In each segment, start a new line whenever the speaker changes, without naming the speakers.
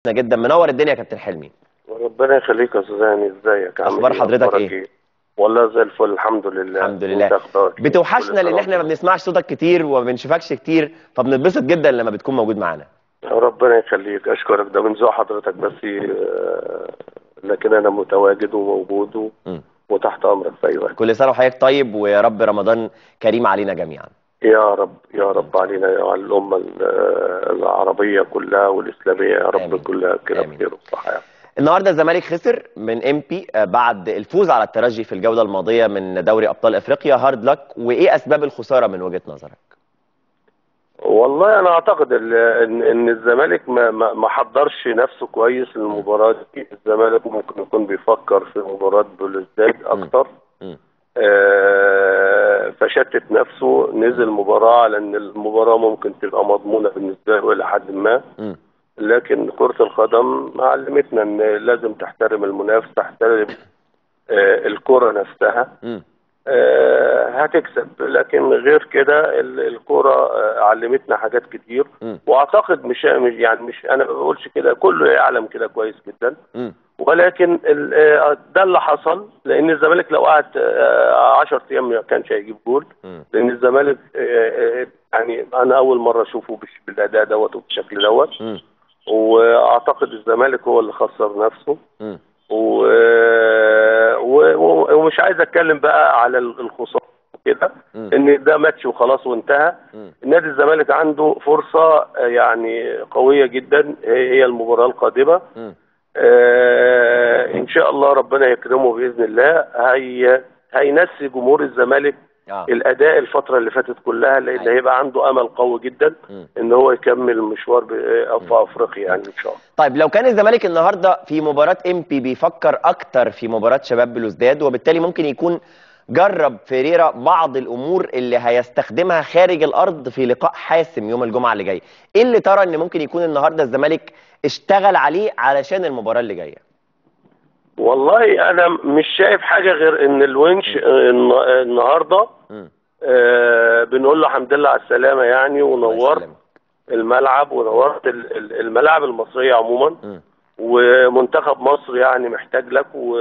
جدا منور الدنيا يا كابتن حلمي
ربنا يخليك يا استاذ هاني ازيك عامل
أخبار
إيه؟
حضرتك
أخبارك
إيه؟
والله زي الفل الحمد لله
الحمد
وأنت
لله
أخبارك إيه؟
بتوحشنا
كل
لان
سنة
احنا ما
وأنت
بنسمعش صوتك كتير وما بنشوفكش كتير فبنتبسط جدا لما بتكون موجود معانا
ربنا يخليك اشكرك ده من ذوق حضرتك بس آه، لكن انا متواجد وموجود و-
مم.
وتحت امرك في اي وقت
كل سنه وحضرتك طيب ويا رب رمضان كريم علينا جميعا
يا رب يا رب علينا وعلى الامه ال- آه، العربيه كلها والاسلاميه يا رب
آمين.
كلها كده
آمين.
بخير وصحه يعني.
النهارده الزمالك خسر من ام بي بعد الفوز على الترجي في الجوله الماضيه من دوري ابطال افريقيا هارد لك وايه اسباب الخساره من وجهه نظرك
والله انا اعتقد ال- ان ان الزمالك ما ما ما حضرش نفسه كويس للمباراه دي الزمالك ممكن يكون بيفكر في مباراه بلوزداد اكتر
مم.
آه، فشتت نفسه نزل مباراه على ان المباراه ممكن تبقى مضمونه بالنسبه له الى حد ما
مم.
لكن كره القدم علمتنا ان لازم تحترم المنافس تحترم آه، الكره نفسها
مم.
آه، هتكسب لكن غير كده ال- الكرة آه، علمتنا حاجات كتير
مم.
واعتقد مش مش- يعني مش انا ما بقولش كده كله يعلم كده كويس جدا
مم.
ولكن ال- آه، ده اللي حصل لان الزمالك لو قعد 10 ايام ما كانش هيجيب جول
مم.
لان الزمالك آه، آه، يعني انا اول مره اشوفه بالش- بالاداء دوت وبالشكل دوت
مم.
واعتقد الزمالك هو اللي خسر نفسه
مم.
و... و... و- ومش عايز اتكلم بقى على الخساره كده
مم.
ان ده ماتش وخلاص وانتهى
مم.
نادي الزمالك عنده فرصه آه، يعني قويه جدا هي هي المباراه القادمه
مم.
آه ان شاء الله ربنا يكرمه باذن الله هي هينسي جمهور الزمالك
اه
الاداء الفتره اللي فاتت كلها لان
أيوة.
هيبقى عنده امل قوي جدا
مم.
ان هو يكمل المشوار ب- في افريقيا يعني ان شاء الله
طيب لو كان الزمالك النهارده في مباراه ام بي بيفكر اكتر في مباراه شباب بلوزداد وبالتالي ممكن يكون جرب فيريرا بعض الامور اللي هيستخدمها خارج الارض في لقاء حاسم يوم الجمعه اللي جاي ايه اللي ترى ان ممكن يكون النهارده الزمالك اشتغل عليه علشان المباراه اللي جايه
والله انا مش شايف حاجه غير ان الونش آه، الن- النهارده
مم.
آه، بنقول له الحمد لله على السلامه يعني
الله
ونورت
يسلمك.
الملعب ونورت ال- ال- الملاعب المصريه عموما
مم.
ومنتخب مصر يعني محتاج لك و...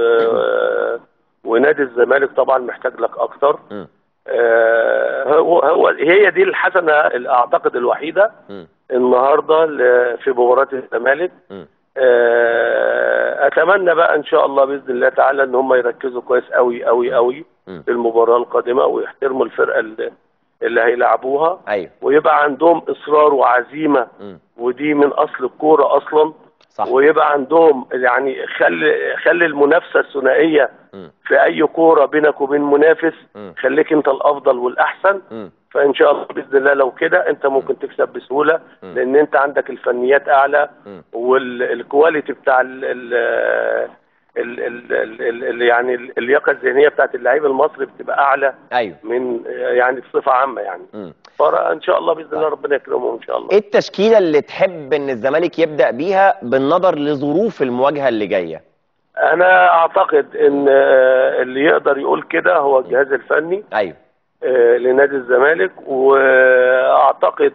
ونادي الزمالك طبعا محتاج لك اكتر
مم.
آه، هو هو هي دي الحسنه اللي اعتقد الوحيده
مم.
النهارده ل- في مباراه الزمالك
مم.
آه، اتمنى بقى ان شاء الله باذن الله تعالى ان هم يركزوا كويس قوي قوي قوي
مم.
في المباراه القادمه ويحترموا الفرقه اللي, اللي هيلعبوها
ايوه
ويبقى عندهم اصرار وعزيمه
مم.
ودي من اصل الكوره اصلا
صح
ويبقى عندهم يعني خلي خلي المنافسه الثنائيه
مم.
في اي كوره بينك وبين منافس
مم.
خليك انت الافضل والاحسن
مم.
فان شاء الله باذن الله لو كده انت ممكن تكسب بسهوله
مم.
لان انت عندك الفنيات اعلى
مم.
والكواليتي بتاع ال ال ال ال ال ال ال يعني اللياقه الذهنيه بتاعت اللعيب المصري بتبقى اعلى
ايوه
من يعني بصفه عامه يعني
مم.
فان شاء الله باذن الله ربنا يكرمهم ان شاء الله
ايه التشكيله اللي تحب ان الزمالك يبدا بيها بالنظر لظروف المواجهه اللي جايه
انا اعتقد ان آه، اللي يقدر يقول كده هو الجهاز الفني
ايوه
آه، لنادي الزمالك واعتقد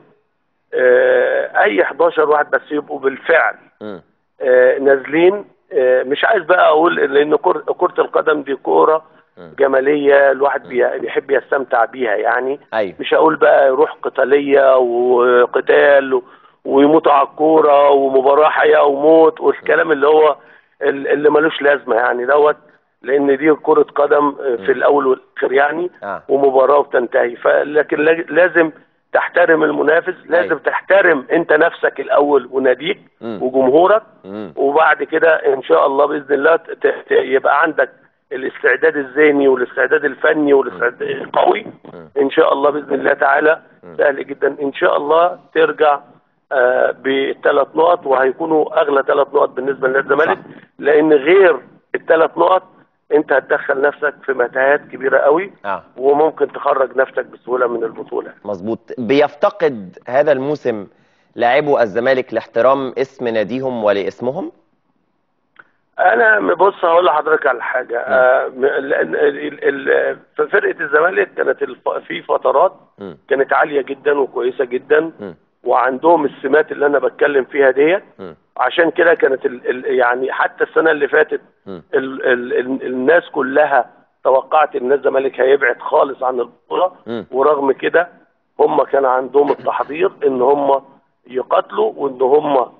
آه، اي 11 واحد بس يبقوا بالفعل
مم.
آه، نازلين آه، مش عايز بقى اقول لان كرة كرة القدم دي كورة
مم.
جمالية الواحد بي- بيحب يستمتع بيها يعني
ايوه
مش هقول بقى روح قتالية وقتال و- ويموتوا على الكورة ومباراة حياة وموت والكلام اللي هو ال- اللي ملوش لازمة يعني دوت لأن دي كرة قدم آه، في الأول والآخر يعني
اه
ومباراة وتنتهي فلكن لا- لازم تحترم المنافس لازم
أيوة.
تحترم انت نفسك الاول وناديك
مم.
وجمهورك
مم.
وبعد كده ان شاء الله باذن الله ت- ت- يبقى عندك الاستعداد الذهني والاستعداد الفني والاستعداد القوي
مم.
ان شاء الله باذن الله تعالى سهل جدا ان شاء الله ترجع آه، بثلاث نقط وهيكونوا اغلى ثلاث نقط بالنسبه للزمالك
صح.
لان غير الثلاث نقط انت هتدخل نفسك في متاهات كبيره قوي
اه
وممكن تخرج نفسك بسهوله من البطوله
مظبوط بيفتقد هذا الموسم لاعبو الزمالك لاحترام اسم ناديهم ولاسمهم
انا بص هقول لحضرتك على حاجه آه، م- لان ال- ال- في فرقه الزمالك كانت الف- في فترات
مم.
كانت عاليه جدا وكويسه جدا
مم.
وعندهم السمات اللي انا بتكلم فيها ديت
مم.
عشان كده كانت ال ال يعني حتى السنه اللي فاتت
مم.
ال ال ال الناس كلها توقعت ان الزمالك هيبعد خالص عن البطوله
مم.
ورغم كده هم كان عندهم التحضير ان هم يقاتلوا وان هم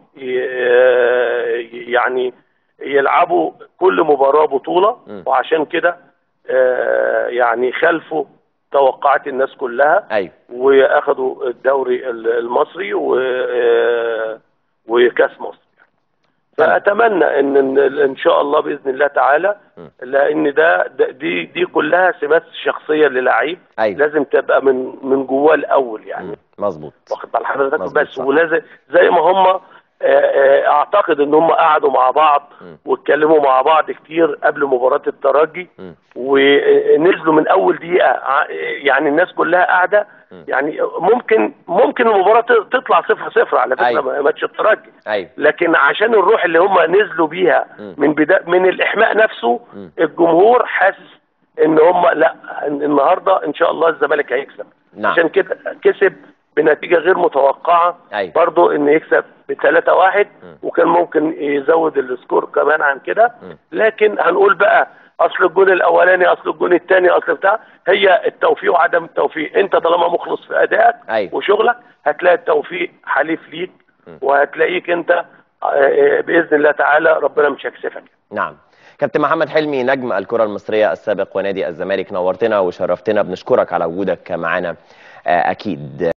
ي- يعني يلعبوا كل مباراه بطوله
مم.
وعشان كده آه، يعني خلفوا توقعات الناس كلها
ايوه
واخدوا الدوري ال- المصري و آه، وكاس مصر فاتمنى ان ان ان شاء الله باذن الله تعالى
م.
لان ده, ده دي دي كلها سمات شخصيه للعيب
ايوه
لازم تبقى من من جواه الاول يعني
مم. مظبوط
واخد بال حضرتك
مظبوط،
بس
صح.
ولازم زي ما هم آه، آه، اعتقد ان هم قعدوا مع بعض
م.
واتكلموا مع بعض كتير قبل مباراه الترجي
مم.
ونزلوا من اول دقيقه ع- يعني الناس كلها قاعده
م.
يعني ممكن ممكن المباراه ت- تطلع صفر صفر على فكره
أيوة.
ماتش الترجي
ايوه
لكن عشان الروح اللي هم نزلوا بيها
م.
من بدا من الاحماء نفسه
م.
الجمهور حاسس ان هم لا إن النهارده ان شاء الله الزمالك هيكسب
نعم.
عشان كده كسب بنتيجه غير متوقعه
أيوة.
برضه ان يكسب ب 3 1
م.
وكان ممكن يزود السكور كمان عن كده
م.
لكن هنقول بقى اصل الجون الاولاني اصل الجون الثاني اصل بتاع هي التوفيق وعدم التوفيق انت طالما مخلص في ادائك
أيوة.
وشغلك هتلاقي التوفيق حليف ليك
م.
وهتلاقيك انت آه، آه، باذن الله تعالى ربنا مش هيكسفك
نعم كابتن محمد حلمي نجم الكرة المصرية السابق ونادي الزمالك نورتنا وشرفتنا بنشكرك على وجودك معنا آه، أكيد